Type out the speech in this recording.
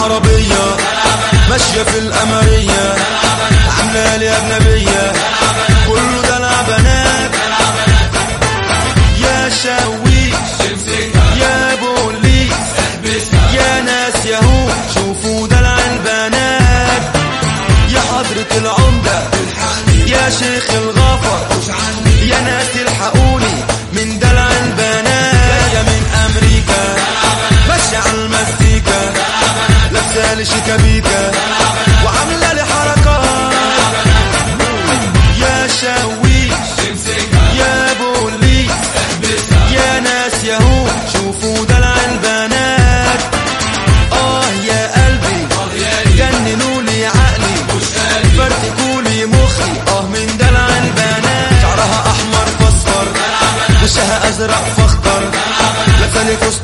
عربية ماشية في القمرية عاملة لي أجنبية كله دلع بنات يا شاويش يا بوليس يا ناس ياهو شوفوا دلع البنات يا حضرة العمدة يا شيخ الغفر يا ناس الحقوني من دلع البنات يا من أمريكا ماشية على المزيكا لابسة لي شيكابيكا وعاملة لي حركات يا شاويش يا بوليس يا ناس ياهو شوفوا دلع البنات اه يا قلبي جننولي عقلي فرتكولي مخي اه من دلع البنات شعرها احمر فاصفر وشها ازرق فاخضر لابسه لي فستان